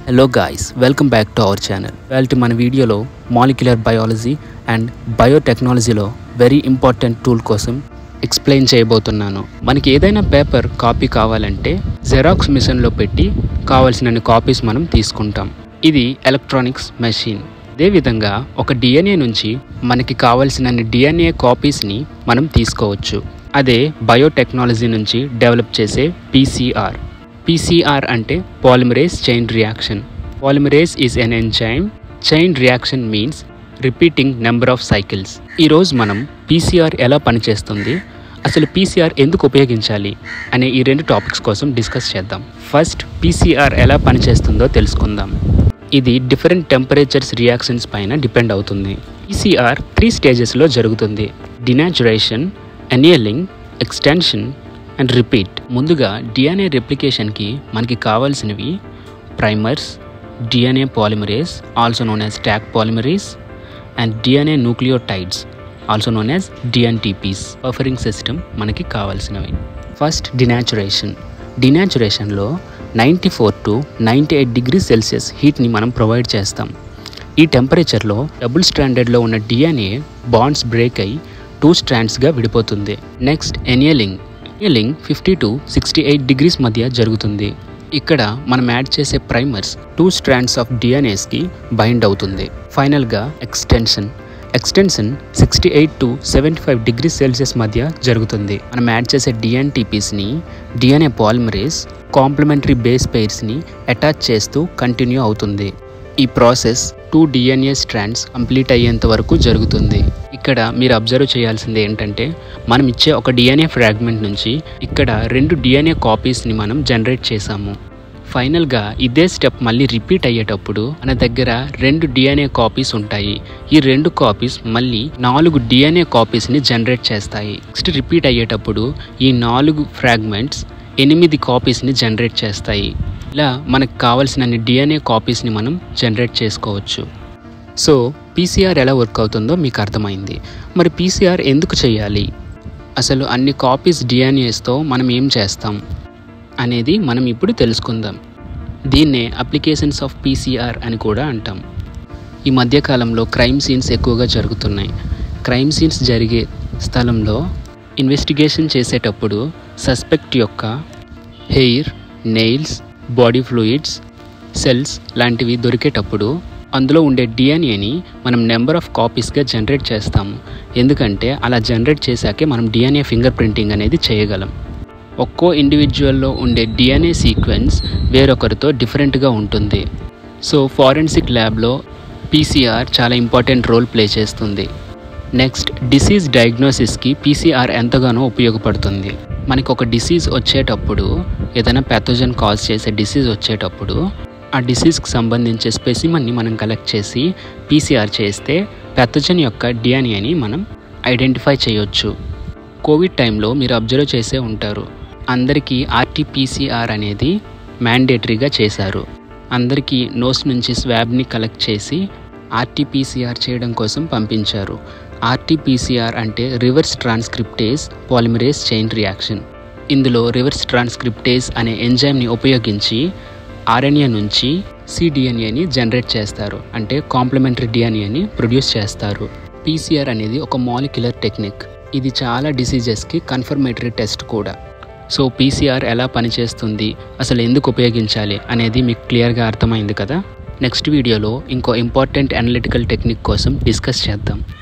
hello guys welcome back to our channel వెల్ట్ మన వీడియోలో మాలిక్యులర్ బయాలజీ అండ్ బయోటెక్నాలజీలో వెరీ ఇంపార్టెంట్ టూల్ కోసం ఎక్స్ప్లెయిన్ చేయబోతున్నాను మనకి ఏదైనా పేపర్ కాపీ కావాలంటే జెరాక్స్ మిషన్లో పెట్టి కావాల్సినన్ని కాపీస్ మనం తీసుకుంటాం ఇది ఎలక్ట్రానిక్స్ మెషిన్ అదేవిధంగా ఒక డిఎన్ఏ నుంచి మనకి కావాల్సినన్ని డిఎన్ఏ కాపీస్ని మనం తీసుకోవచ్చు అదే బయోటెక్నాలజీ నుంచి డెవలప్ చేసే పీసీఆర్ పీసీఆర్ అంటే polymerase chain reaction polymerase is an enzyme chain reaction means repeating number of cycles ఈరోజు మనం పీసీఆర్ ఎలా పనిచేస్తుంది అసలు పీసీఆర్ ఎందుకు ఉపయోగించాలి అనే ఈ రెండు టాపిక్స్ కోసం డిస్కస్ చేద్దాం ఫస్ట్ పీసీఆర్ ఎలా పనిచేస్తుందో తెలుసుకుందాం ఇది డిఫరెంట్ టెంపరేచర్స్ రియాక్షన్స్ పైన డిపెండ్ అవుతుంది పీసీఆర్ త్రీ స్టేజెస్లో జరుగుతుంది denaturation annealing extension and repeat ముందుగా డిఎన్ఏ రెప్లికేషన్కి మనకి కావాల్సినవి primers DNA polymerase also known as taq polymerase and DNA nucleotides also known as dNTPs buffering system మనకి కావాల్సినవి ఫస్ట్ డినాచురేషన్ డినాచురేషన్లో ninety four to ninety eight degree Celsius హీట్ని మనం provide చేస్తాం ఈ టెంపరేచర్లో డబుల్ స్టాండర్డ్లో ఉన్న డిఎన్ఏ బాండ్స్ బ్రేక్ అయి టూ స్ట్రాండ్స్గా విడిపోతుంది next annealing annealing fifty to sixty eight degrees మధ్య జరుగుతుంది ఇక్కడ మనం యాడ్ చేసే ప్రైమర్స్ టూ స్ట్రాండ్స్ ఆఫ్ డిఎన్ఏస్కి బైండ్ అవుతుంది ఫైనల్గా extension extension sixty eight to seventy five degree Celsius మధ్య జరుగుతుంది మనం యాడ్ చేసే డిఎన్టీపీస్ని డిఎన్ఏ పాలిమరేస్ కాంప్లిమెంటరీ బేస్ పెయిర్స్ని అటాచ్ చేస్తూ కంటిన్యూ అవుతుంది ఈ process two DNA strands complete అయ్యేంత వరకు జరుగుతుంది ఇక్కడ మీరు అబ్జర్వ్ చేయాల్సింది ఏంటంటే మనం ఇచ్చే ఒక డిఎన్ఏ ఫ్రాగ్మెంట్ నుంచి ఇక్కడ రెండు డిఎన్ఏ కాపీస్ని మనం జనరేట్ చేసాము ఫైనల్గా ఇదే స్టెప్ మళ్ళీ రిపీట్ అయ్యేటప్పుడు మన దగ్గర రెండు డిఎన్ఏ కాపీస్ ఉంటాయి ఈ రెండు కాపీస్ మళ్ళీ నాలుగు డిఎన్ఏ కాపీస్ని జనరేట్ చేస్తాయి నెక్స్ట్ రిపీట్ అయ్యేటప్పుడు ఈ నాలుగు ఫ్రాగ్మెంట్స్ ఎనిమిది కాపీస్ని జనరేట్ చేస్తాయి ఇలా మనకు కావాల్సిన డిఎన్ఏ కాపీస్ని మనం జనరేట్ చేసుకోవచ్చు సో పీసీఆర్ ఎలా వర్క్ అవుతుందో మీకు అర్థమైంది మరి పీసీఆర్ ఎందుకు చేయాలి అసలు అన్ని కాపీస్ డిఎన్ఏస్తో మనం ఏం చేస్తాం అనేది మనం ఇప్పుడు తెలుసుకుందాం దీన్నే అప్లికేషన్స్ ఆఫ్ పీసీఆర్ అని కూడా అంటాం ఈ మధ్యకాలంలో క్రైమ్ సీన్స్ ఎక్కువగా జరుగుతున్నాయి క్రైమ్ సీన్స్ జరిగే స్థలంలో ఇన్వెస్టిగేషన్ చేసేటప్పుడు సస్పెక్ట్ యొక్క hair nails body fluids cells లాంటివి దొరికేటప్పుడు అందులో ఉండే డిఎన్ఏని మనం నెంబర్ ఆఫ్ కాపీస్గా జనరేట్ చేస్తాము ఎందుకంటే అలా జనరేట్ చేశాకే మనం డిఎన్ఏ ఫింగర్ ప్రింటింగ్ అనేది చేయగలం ఒక్కో ఇండివిజువల్లో ఉండే డిఎన్ఏ సీక్వెన్స్ వేరొకరితో డిఫరెంట్గా ఉంటుంది సో ఫారెన్సిక్ ల్యాబ్లో పీసీఆర్ చాలా ఇంపార్టెంట్ రోల్ ప్లే చేస్తుంది నెక్స్ట్ డిసీజ్ డయాగ్నోసిస్కి పీసీఆర్ ఎంతగానో ఉపయోగపడుతుంది మనకి ఒక డిసీజ్ వచ్చేటప్పుడు ఏదైనా ప్యాథోజన్ కాజ్ చేసే డిసీజ్ వచ్చేటప్పుడు ఆ డిసీజ్కి సంబంధించే స్పెసిమన్ని మనం కలెక్ట్ చేసి పీసీఆర్ చేస్తే ప్యాథోజన్ యొక్క డిఎన్ఏని మనం ఐడెంటిఫై చేయొచ్చు కోవిడ్ టైంలో మీరు అబ్జర్వ్ చేసే ఉంటారు అందరికీ ఆర్టీపీసీఆర్ అనేది మ్యాండేటరీగా చేశారు అందరికీ నోస్ నుంచి స్వాబ్ని కలెక్ట్ చేసి ఆర్టీపీసీఆర్ చేయడం కోసం పంపించారు ఆర్టీపీసీఆర్ అంటే reverse transcriptase polymerase chain reaction ఇందులో రివర్స్ ట్రాన్స్క్రిప్టేజ్ అనే ఎంజైమ్ని ఉపయోగించి ఆర్ఎన్ఏ నుంచి సిడిఎన్ఏని జనరేట్ చేస్తారు అంటే కాంప్లిమెంటరీ డిఎన్ఏని ప్రొడ్యూస్ చేస్తారు పీసీఆర్ అనేది ఒక మాలిక్యులర్ టెక్నిక్ ఇది చాలా డిసీజెస్కి కన్ఫర్మేటరీ టెస్ట్ కూడా సో పీసీఆర్ ఎలా పనిచేస్తుంది అసలు ఎందుకు ఉపయోగించాలి అనేది మీకు క్లియర్గా అర్థమైంది కదా నెక్స్ట్ వీడియోలో ఇంకో ఇంపార్టెంట్ అనలిటికల్ టెక్నిక్ కోసం డిస్కస్ చేద్దాం